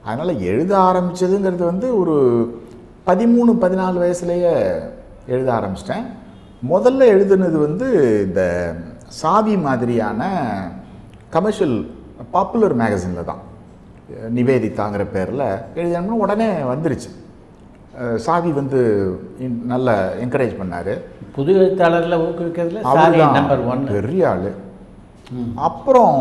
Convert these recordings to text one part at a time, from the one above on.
அதனால் எழுத ஆரம்பிச்சதுங்கிறது வந்து ஒரு பதிமூணு பதினாலு வயசுலேயே எழுத ஆரம்பிச்சிட்டேன் முதல்ல எழுதுனது வந்து இந்த சாவி மாதிரியான கமர்ஷியல் பாப்புலர் மேகசினில் தான் நிவேதிதாங்கிற பேரில் எழுதினோம்னா உடனே வந்துருச்சு அஹ் சாவி வந்து இன்- நல்ல என்கரேஜ் பண்ணார் புது எழுத்தாளர்களை ஊக்குவிக்கிறதுல சாரி அவர்தான் நம்பர் ஒன் பெரிய ஆள் அப்புறம்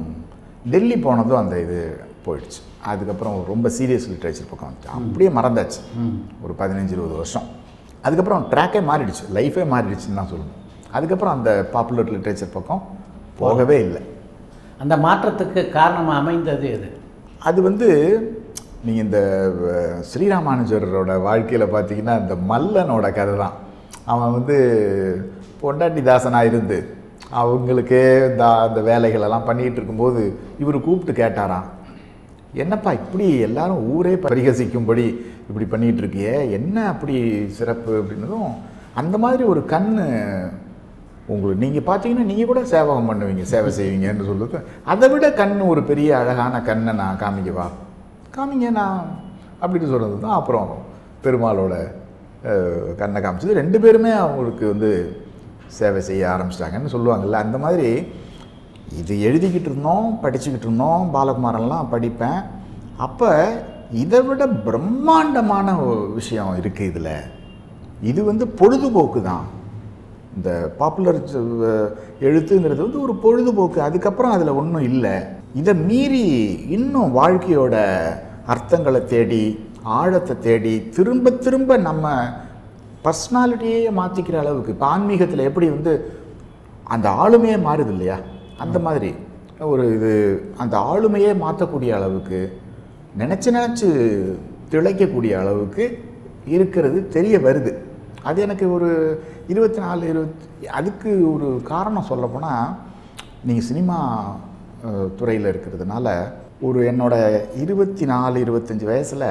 டெல்லி போனதும் அந்த இது போயிடுச்சு அதுக்கப்புறம் ரொம்ப சீரியஸ் லிட்ரேச்சர் பக்கம் வந்துச்சு அப்படியே மறந்தாச்சு ஒரு பதினஞ்சு இருபது வருஷம் அதுக்கப்புறம் ட்ராக்கே மாறிடுச்சு லைஃபே மாறிடுச்சுன்னு தான் சொல்லணும் அதுக்கப்புறம் அந்த பாப்புலர் லிட்ரேச்சர் பக்கம் போகவே இல்லை அந்த மாற்றத்துக்கு காரணமாக அமைந்தது எது அது வந்து நீங்கள் இந்த அஹ், ஸ்ரீராமானுஜரோட வாழ்க்கையில் பார்த்தீங்கன்னா இந்த மல்லனோட கதை தான் அவன் வந்து பொண்டாட்டி தாசனாக இருந்து அவங்களுக்கே தா அந்த வேலைகளெல்லாம் பண்ணிகிட்டு இருக்கும்போது இவர் கூப்பிட்டு கேட்டாராம் என்னப்பா இப்படி எல்லாரும் ஊரே பரிகசிக்கும்படி இப்படி பண்ணிகிட்டு இருக்கியே என்ன அப்படி சிறப்பு அப்படின்னதும் அந்த மாதிரி ஒரு கண்ணு உங்களுக்கு நீங்கள் பார்த்தீங்கன்னா நீங்கள் கூட சேவகம் பண்ணுவீங்க சேவை செய்வீங்கன்னு சொல்லுது அதை விட கண் ஒரு பெரிய அழகான கண்ணை நான் காமிக்கவா காமிங்க நான் அப்படின்னு சொல்கிறது தான் அப்புறம் பெருமாளோட அஹ், கண்ணை காமிச்சது ரெண்டு பேருமே அவங்களுக்கு வந்து சேவை செய்ய ஆரம்பிச்சிட்டாங்கன்னு சொல்லுவாங்கல்ல அந்த மாதிரி இது எழுதிக்கிட்டு இருந்தோம் படிச்சுக்கிட்டு இருந்தோம் பாலகுமாரெல்லாம் படிப்பேன் அப்போ இதை விட பிரம்மாண்டமான ஒரு விஷயம் இருக்குது இதில் இது வந்து பொழுதுபோக்கு தான் இந்த பாப்புலர் எழுத்துங்கிறது வந்து ஒரு பொழுதுபோக்கு அதுக்கப்புறம் அதில் ஒன்றும் இல்லை இதை மீறி இன்னும் வாழ்க்கையோட அர்த்தங்களை தேடி ஆழத்தை தேடி திரும்ப திரும்ப நம்ம பர்சனாலிட்டியே மாற்றிக்கிற அளவுக்கு இப்போ ஆன்மீகத்தில் எப்படி வந்து அந்த ஆளுமையே மாறுது இல்லையா அந்த மாதிரி ஒரு இது அந்த ஆளுமையே மாற்றக்கூடிய அளவுக்கு நினச்சி நினச்சி திளைக்கக்கூடிய அளவுக்கு இருக்கிறது தெரிய வருது அது எனக்கு ஒரு இருபத்தி நாலு இருபத்தி அதுக்கு ஒரு காரணம் சொல்லப்போனால் நீங்கள் சினிமா துறையில் இருக்கிறதுனால ஒரு என்னோட இருபத்தி நாலு இருபத்தஞ்சி வயசில்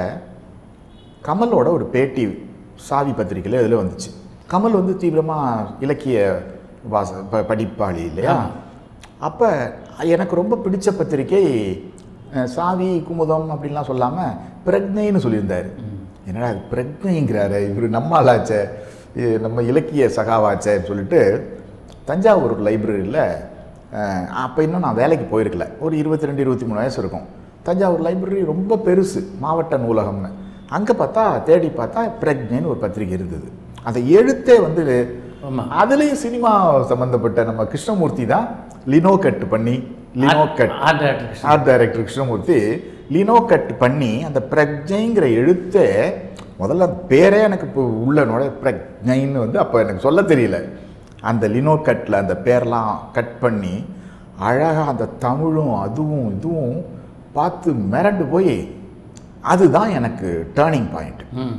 கமலோட ஒரு பேட்டி சாவி பத்திரிக்கையில் இதில் வந்துச்சு கமல் வந்து தீவிரமாக இலக்கிய வாச ப படிப்பாளி இல்லையா அப்போ எனக்கு ரொம்ப பிடிச்ச பத்திரிக்கை அஹ், சாவி குமுதம் அப்படின்லாம் சொல்லாமல் பிரக்னைன்னு சொல்லியிருந்தார் என்னடா இது பிரக்னைங்கிறாரு இவர் நம்ம ஆளாச்சே இது நம்ம இலக்கிய சகாவாச்சேன்னு சொல்லிட்டு தஞ்சாவூர் லைப்ரரியில் அப்போ இன்னும் நான் வேலைக்கு போயிருக்கல ஒரு இருபத்தி ரெண்டு இருபத்தி மூணு வயசு இருக்கும் தஞ்சாவூர் லைப்ரரி ரொம்ப பெருசு மாவட்ட நூலகம்னு அங்கே பார்த்தா தேடி பார்த்தா பிரக்ஞைன்னு ஒரு பத்திரிகை இருந்தது அந்த எழுத்தே வந்து ஆமாம் அதுலேயும் சினிமா சம்மந்தப்பட்ட நம்ம கிருஷ்ணமூர்த்தி தான் லினோ கட் பண்ணி lino cut art director art director Krishnamurthy lino cut பண்ணி அந்த பிரக்ஞைங்கிற எழுத்தே முதல்ல பேரே எனக்கு இப்போ உள்ள நுழைய பிரக்ஞைன்னு வந்து அப்போ எனக்கு சொல்ல தெரியல அந்த லினோ கட்டில் அந்த பேர்லாம் கட் பண்ணி அழகாக அந்த தமிழும் அதுவும் இதுவும் பார்த்து மிரண்டு போய் அதுதான் எனக்கு டேர்னிங் பாயிண்ட் ம்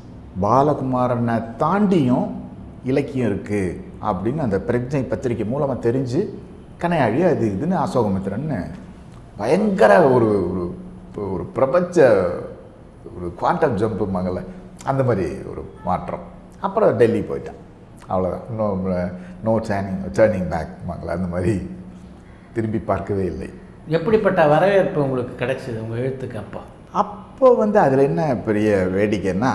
பாலகுமாரனை தாண்டியும் இலக்கியம் இருக்குது அப்படின்னு அந்த பிரஜை பத்திரிக்கை மூலமாக தெரிஞ்சு கனையாழி அது இதுன்னு அசோகமித்திரன்னு பயங்கர ஒரு ஒரு ஒரு பிரபஞ்ச ஒரு குவாண்டம் ஜம்புமாங்கல்ல அந்த மாதிரி ஒரு மாற்றம் அப்புறம் டெல்லி போயிட்டேன் அவ்வளோதான் நோ நோ டேர்னிங் டேர்னிங் பேக்மாங்களா அந்த மாதிரி திரும்பி பார்க்கவே இல்லை எப்படிப்பட்ட வரவேற்பு உங்களுக்கு கிடைச்சது உங்கள் எழுத்துக்கு அப்போ அப்போ வந்து அதில் என்ன பெரிய வேடிக்கைன்னா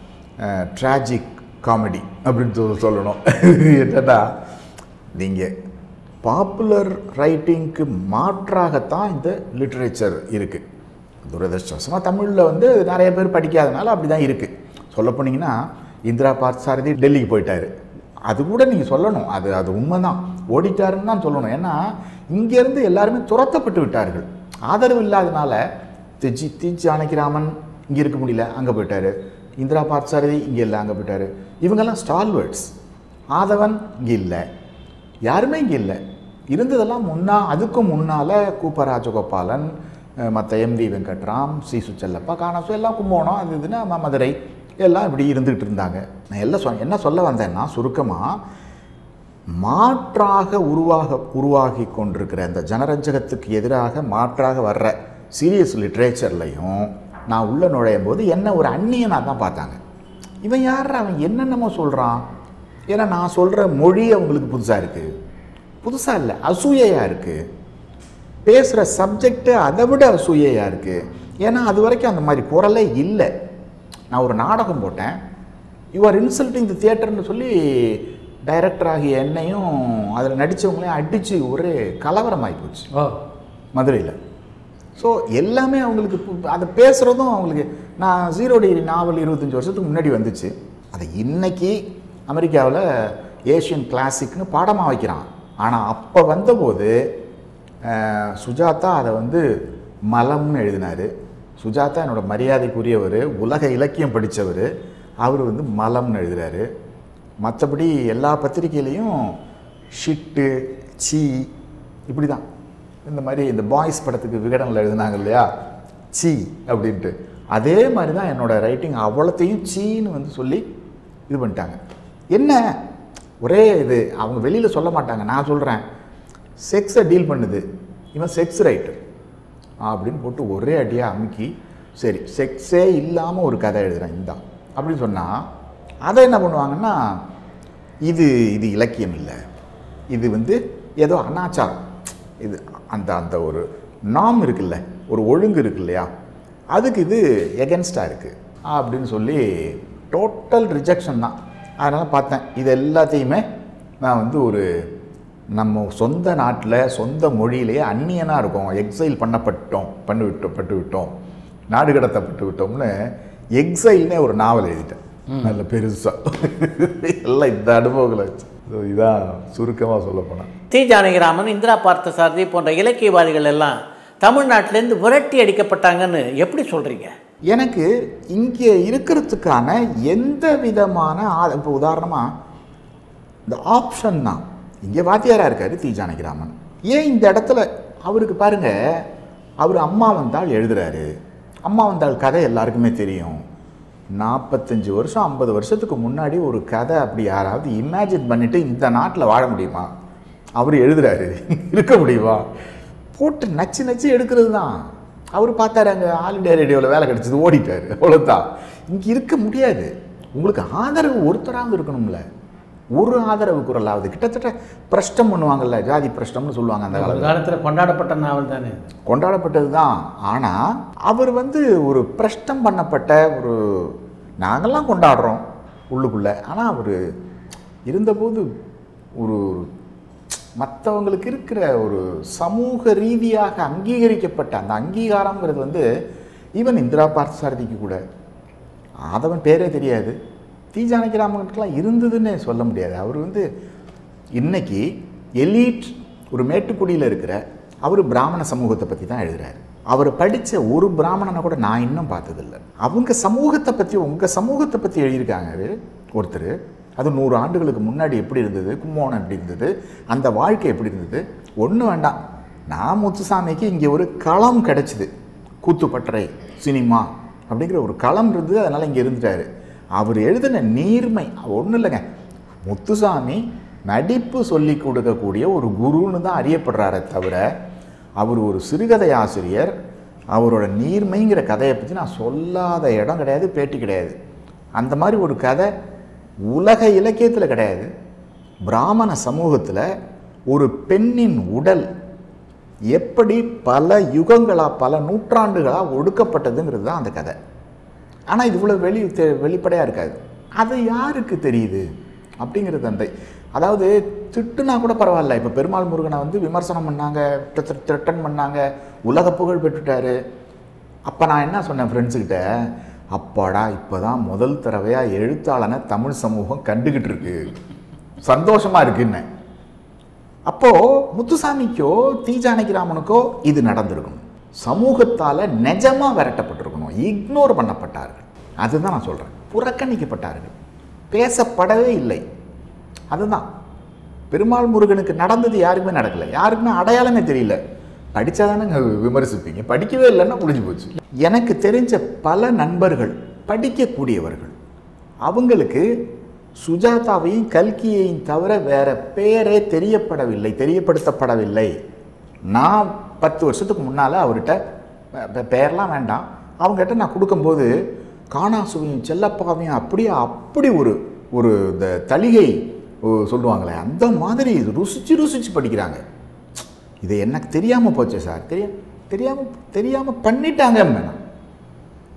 ட்ராஜிக் காமெடி அப்படின்னு சொல் சொல்லணும் என்னன்னா நீங்கள் பாப்புலர் ரைட்டிங்க்கு மாற்றாகத்தான் இந்த லிட்ரேச்சர் இருக்குது துரதிருஷ்டவசமாக தமிழில் வந்து நிறைய பேர் படிக்காதனால அப்படி தான் இருக்குது சொல்ல போனீங்கன்னா இந்திரா பார்த்தசாரதி டெல்லிக்கு போயிட்டாரு அது கூட நீங்கள் சொல்லணும் அது அது உண்மைதான் ஓடிட்டாருன்னு தான் சொல்லணும் ஏன்னா இங்கேருந்து எல்லாருமே துரத்தப்பட்டு விட்டார்கள் ஆதரவு இல்லாதனால திஜி தி ஜானகிராமன் இங்கே இருக்க முடியல அங்கே போயிட்டாரு இந்திரா பார்த்தசாரதி இங்கே இல்லை அங்கே போயிட்டாரு இவங்கெல்லாம் ஸ்டால்வர்ட்ஸ் ஆதவன் இங்கே இல்லை யாருமே இங்கே இல்லை இருந்ததெல்லாம் முன்னா அதுக்கும் முன்னால் கூப்ப ராஜகோபாலன் மற்ற எம்வி வெங்கட்ராம் சி சுச்சல்லப்பா காணாசு எல்லாம் கும்போணம் அது இதுன்னு ம- மதுரை எல்லாம் இப்படி இருந்துகிட்டு இருந்தாங்க நான் எல்லாம் சொ என்ன சொல்ல வந்தேன்னா சுருக்கமாக மாற்றாக உருவாக உருவாகி கொண்டிருக்கிற அந்த ஜனரஞ்சகத்துக்கு எதிராக மாற்றாக வர்ற சீரியஸ் லிட்ரேச்சர்லையும் நான் உள்ள நுழையும் போது என்ன ஒரு அந்நியனாக தான் பார்த்தாங்க இவன் யார் அவன் என்னென்னமோ சொல்கிறான் ஏன்னா நான் சொல்கிற மொழி அவங்களுக்கு புதுசாக இருக்குது புதுசாக இல்லை அசூயையாக இருக்குது பேசுகிற சப்ஜெக்ட்டு அதை விட அசூயையாக இருக்குது ஏன்னா அது வரைக்கும் அந்த மாதிரி குரலே இல்லை நான் ஒரு நாடகம் போட்டேன் யூ ஆர் இன்சல்ட்டிங் தி தியேட்டர்னு சொல்லி டைரக்டர் ஆகிய என்னையும் அதில் நடித்தவங்களையும் அடித்து ஒரே கலவரமாகி போச்சு ஓ மதுரையில் ஸோ எல்லாமே அவங்களுக்கு பு- அதை பேசுகிறதும் அவங்களுக்கு நான் ஜீரோ டிகிரி நாவல் இருபத்தஞ்சி வருஷத்துக்கு முன்னாடி வந்துச்சு அதை இன்னைக்கு அமெரிக்காவில் ஏஷியன் கிளாசிக்னு பாடமாக வைக்கிறான் ஆனால் அப்போ வந்தபோது அஹ், சுஜாதா அதை வந்து மலம்னு எழுதினார் சுஜாதா என்னோட மரியாதைக்குரியவர் உலக இலக்கியம் படித்தவர் அவர் வந்து மலம்னு எழுதுறாரு மற்றபடி எல்லா பத்திரிக்கையிலையும் ஷிட்டு சீ இப்படி தான் இந்த மாதிரி இந்த பாய்ஸ் படத்துக்கு விகடனில் எழுதுனாங்க இல்லையா சீ அப்படின்ட்டு அதே மாதிரி தான் என்னோட ரைட்டிங் அவ்வளோத்தையும் சீன்னு வந்து சொல்லி இது பண்ணிட்டாங்க என்ன ஒரே இது அவங்க வெளியில் சொல்ல மாட்டாங்க நான் சொல்கிறேன் செக்ஸை டீல் பண்ணுது இவன் செக்ஸ் ரைட்டர் அப்படின்னு போட்டு ஒரே அடியாக அமுக்கி சரி செக்ஸே இல்லாமல் ஒரு கதை எழுதுறேன் இந்தான் அப்படின்னு சொன்னால் அதை என்ன பண்ணுவாங்கன்னா இது இது இலக்கியம் இல்லை இது வந்து ஏதோ அனாச்சாரம் இது அந்த அந்த ஒரு நாம் இருக்குல்ல ஒரு ஒழுங்கு இருக்கு இல்லையா அதுக்கு இது எகென்ஸ்டாக இருக்குது அப்படின்னு சொல்லி டோட்டல் ரிஜெக்ஷன் தான் அதனால் பார்த்தேன் இது எல்லாத்தையுமே நான் வந்து ஒரு நம்ம சொந்த நாட்டில் சொந்த மொழியிலேயே அந்நியனாக இருக்கோம் எக்ஸைல் பண்ணப்பட்டோம் பண்ணி விட்டோம் பட்டு விட்டோம் நாடு கடத்தப்பட்டு விட்டோம்னு எக்ஸைல்னே ஒரு நாவல் எழுதிட்டேன் நல்ல பெருசாக எல்லாம் இந்த அனுபவங்களை வச்சு ஸோ இதான் சுருக்கமாக சொல்ல போனேன் தி ஜானகிராமன் இந்திரா பார்த்தசாரதி போன்ற இலக்கியவாதிகள் எல்லாம் தமிழ்நாட்டிலேருந்து விரட்டி அடிக்கப்பட்டாங்கன்னு எப்படி சொல்கிறீங்க எனக்கு இங்கே இருக்கிறதுக்கான எந்த விதமான ஆ- இப்போ உதாரணமாக இந்த ஆப்ஷன் தான் இங்கே வாத்தியாராக இருக்காரு தி ஜானகிராமன் ஏன் இந்த இடத்துல அவருக்கு பாருங்க அவர் அம்மா வந்தால் எழுதுறாரு அம்மா வந்தால் கதை எல்லாருக்குமே தெரியும் நாற்பத்தஞ்சு வருஷம் ஐம்பது வருஷத்துக்கு முன்னாடி ஒரு கதை அப்படி யாராவது இமேஜின் பண்ணிட்டு இந்த நாட்டில் வாழ முடியுமா அவர் எழுதுறாரு இருக்க முடியுமா போட்டு நச்சு நச்சு எடுக்கிறது தான் அவர் பார்த்தாரு அங்கே ஆல் இண்டியா ரேடியோவில் வேலை கிடைச்சது ஓடிட்டாரு அவ்வளோதான் இங்கே இருக்க முடியாது உங்களுக்கு ஆதரவு ஒருத்தராவது இருக்கணும்ல ஒரு ஆதரவு குரலாவது கிட்டத்தட்ட பிரஷ்டம் பண்ணுவாங்கல்ல ஜாதி பிரஷ்டம்னு சொல்லுவாங்க அந்த ஒரு காலத்தில் காலத்தில் கொண்டாடப்பட்ட நாவல் தானே இது. கொண்டாடப்பட்டது தான் ஆனால் அவர் வந்து ஒரு பிரஷ்டம் பண்ணப்பட்ட ஒரு நாங்கள்லாம் கொண்டாடுறோம் உள்ளுக்குள்ளே ஆனால் அவர் இருந்தபோது ஒரு மற்றவங்களுக்கு இருக்கிற ஒரு சமூக ரீதியாக அங்கீகரிக்கப்பட்ட அந்த அங்கீகாரங்கிறது வந்து ஈவன் இந்திரா பார்த்தசாரதிக்கு கூட ஆதவன் பேரே தெரியாது தி ஜானகிராமனுக்கெல்லாம் இருந்ததுன்னே சொல்ல முடியாது அவர் வந்து இன்னைக்கு எலீட் ஒரு மேட்டுக்குடியில் இருக்கிற அவர் பிராமண சமூகத்தை பற்றி தான் எழுதுறாரு அவர் படித்த ஒரு பிராமணனை கூட நான் இன்னும் பார்த்ததில்ல அவங்க சமூகத்தை பற்றி உங்கள் சமூகத்தை பற்றி எழுதியிருக்காங்க அவரு, ஒருத்தர் அது நூறு ஆண்டுகளுக்கு முன்னாடி எப்படி இருந்தது கும்போணம் எப்படி இருந்தது அந்த வாழ்க்கை எப்படி இருந்தது ஒன்றும் வேண்டாம் நான் முத்துசாமிக்கு இங்கே ஒரு களம் கிடைச்சிது கூத்துப்பட்டறை சினிமா அப்படிங்கிற ஒரு களம் இருந்தது அதனால் இங்கே இருந்துட்டாரு அவர் எழுதின நீர்மை ஒன்றும் இல்லைங்க முத்துசாமி நடிப்பு சொல்லி கொடுக்கக்கூடிய ஒரு குருன்னு தான் அறியப்படுறாரே தவிர அவர் ஒரு சிறுகதை ஆசிரியர் அவரோட நீர்மைங்கிற கதையை பற்றி நான் சொல்லாத இடம் கிடையாது பேட்டி கிடையாது அந்த மாதிரி ஒரு கதை உலக இலக்கியத்தில் கிடையாது பிராமண சமூகத்தில் ஒரு பெண்ணின் உடல் எப்படி பல யுகங்களா பல நூற்றாண்டுகளா ஒடுக்கப்பட்டதுங்கிறது தான் அந்த கதை ஆனால் இது இவ்வளோ வெளி தெ- வெளிப்படையா இருக்காது அது யாருக்கு தெரியுது அப்படிங்கிறது அந்த அதாவது திட்டுனா கூட பரவாயில்ல இப்போ பெருமாள் முருகனை வந்து விமர்சனம் பண்ணாங்க த்ரெட்டன் பண்ணாங்க உலக புகழ் பெற்றுட்டாரு அப்போ நான் என்ன சொன்னேன் ஃப்ரெண்ட்ஸுக்கிட்ட அப்பாடா இப்போ தான் முதல் தடவையாக எழுத்தாளனை தமிழ் சமூகம் கண்டுக்கிட்டு இருக்கு சந்தோஷமாக இருக்குன்னு அப்போ முத்துசாமிக்கோ தி ஜானகிராமனுக்கோ இது நடந்திருக்கணும் சமூகத்தால் நிஜமா விரட்டப்பட்டிருக்கணும் இக்னோர் பண்ணப்பட்டார்கள் அதுதான் நான் சொல்கிறேன் புறக்கணிக்கப்பட்டார்கள் பேசப்படவே இல்லை அதுதான் பெருமாள் முருகனுக்கு நடந்தது யாருக்குமே நடக்கல யாருக்குமே அடையாளமே தெரியல படித்தாதானே விமர்சிப்பீங்க படிக்கவே இல்லைன்னா முடிஞ்சு போச்சு எனக்கு தெரிஞ்ச பல நண்பர்கள் படிக்கக்கூடியவர்கள் அவங்களுக்கு சுஜாதாவையும் கல்கியையும் தவிர வேற பேரே தெரியப்படவில்லை தெரியப்படுத்தப்படவில்லை நான் பத்து வருஷத்துக்கு முன்னால் அவர்கிட்ட பே- பே- பேர்லாம் வேண்டாம் அவங்ககிட்ட நான் கொடுக்கும்போது காணாசுவையும் செல்லப்பாவையும் அப்படியே அப்படி ஒரு ஒரு இந்த தளிகை ஓ, சொல்லுவாங்களே அந்த மாதிரி ருசிச்சு ருசிச்சு படிக்கிறாங்க இது எனக்கு தெரியாமல் போச்சு சார் தெரிய தெரியாமல் தெரியாமல் பண்ணிட்டாங்க மேடம்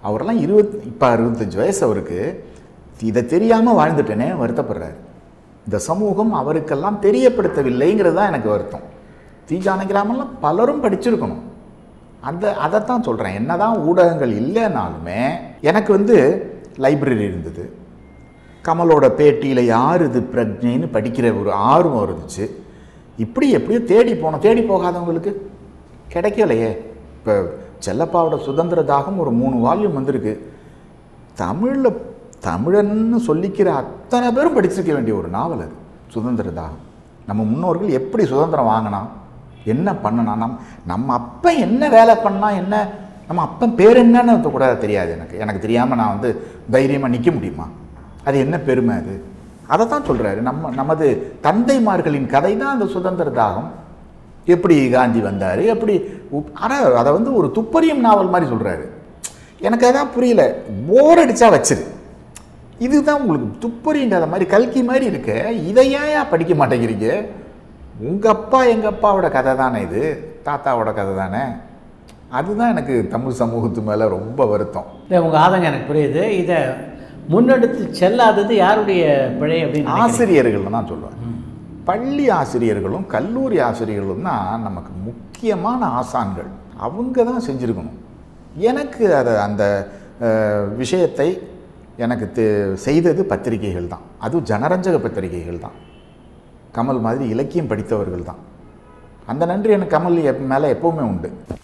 அவரெல்லாம் இருபத் இப்போ அறுபத்தஞ்சு வயசு அவருக்கு இதை தெரியாமல் வாழ்ந்துட்டேனே வருத்தப்படுறாரு இந்த சமூகம் அவருக்கெல்லாம் தெரியப்படுத்தவில்லைங்கிறது தான் எனக்கு வருத்தம் தி ஜானகிராமெல்லாம் பலரும் படிச்சிருக்கணும் அந்த அதைத்தான் சொல்கிறேன் என்னதான் ஊடகங்கள் இல்லைனாலுமே எனக்கு வந்து லைப்ரரி இருந்தது கமலோட பேட்டியில் யார் இது பிரஜைன்னு படிக்கிற ஒரு ஆர்வம் இருந்துச்சு இப்படி எப்படியோ தேடி போனோம் தேடி போகாதவங்களுக்கு கிடைக்கலையே இப்போ செல்லப்பாவோட சுதந்திர தாகம் ஒரு மூணு வால்யூம் வந்திருக்கு தமிழில் தமிழன்னு சொல்லிக்கிற அத்தனை பேரும் படிச்சிருக்க வேண்டிய ஒரு நாவல் அது சுதந்திர தாகம் நம்ம முன்னோர்கள் எப்படி சுதந்திரம் வாங்கினான் என்ன பண்ணனா நம் நம்ம அப்பன் என்ன வேலை பண்ணா என்ன நம்ம அப்பன் பேர் என்னன்னு கூட தெரியாது எனக்கு எனக்கு தெரியாமல் நான் வந்து தைரியமாக நிற்க முடியுமா அது என்ன பெருமை அது அதை தான் சொல்கிறாரு நம்ம நமது தந்தைமார்களின் கதை தான் அந்த சுதந்திர தாகம் எப்படி காந்தி வந்தார் எப்படி ஆனால் அதை வந்து ஒரு துப்பறியும் நாவல் மாதிரி சொல்கிறாரு எனக்கு அதான் புரியல போர் அடித்தா வச்சிரு இதுதான் உங்களுக்கு துப்பறிங்கிற மாதிரி கல்கி மாதிரி இருக்க இதை ஏன் படிக்க மாட்டேங்கிறீங்க உங்கள் அப்பா எங்கள் அப்பாவோட கதை தானே இது தாத்தாவோட கதை தானே அதுதான் எனக்கு தமிழ் சமூகத்து மேலே ரொம்ப வருத்தம் இல்லை உங்கள் ஆதங்கம் எனக்கு புரியுது இதை முன்னெடுத்து செல்லாதது யாருடைய பிழை அப்படின்னு நினைக்கிறீங்க? ஆசிரியர்கள் தான் சொல்லுவேன் பள்ளி ஆசிரியர்களும் கல்லூரி ஆசிரியர்களும் தான் நமக்கு முக்கியமான ஆசான்கள் அவங்க தான் செஞ்சுருக்கணும் எனக்கு அதை அந்த அஹ், விஷயத்தை எனக்கு தெ- செய்தது பத்திரிகைகள் தான் அதுவும் ஜனரஞ்சக பத்திரிகைகள் தான் கமல் மாதிரி இலக்கியம் படித்தவர்கள் தான் அந்த நன்றி எனக்கு கமல் எப் மேலே எப்போவுமே உண்டு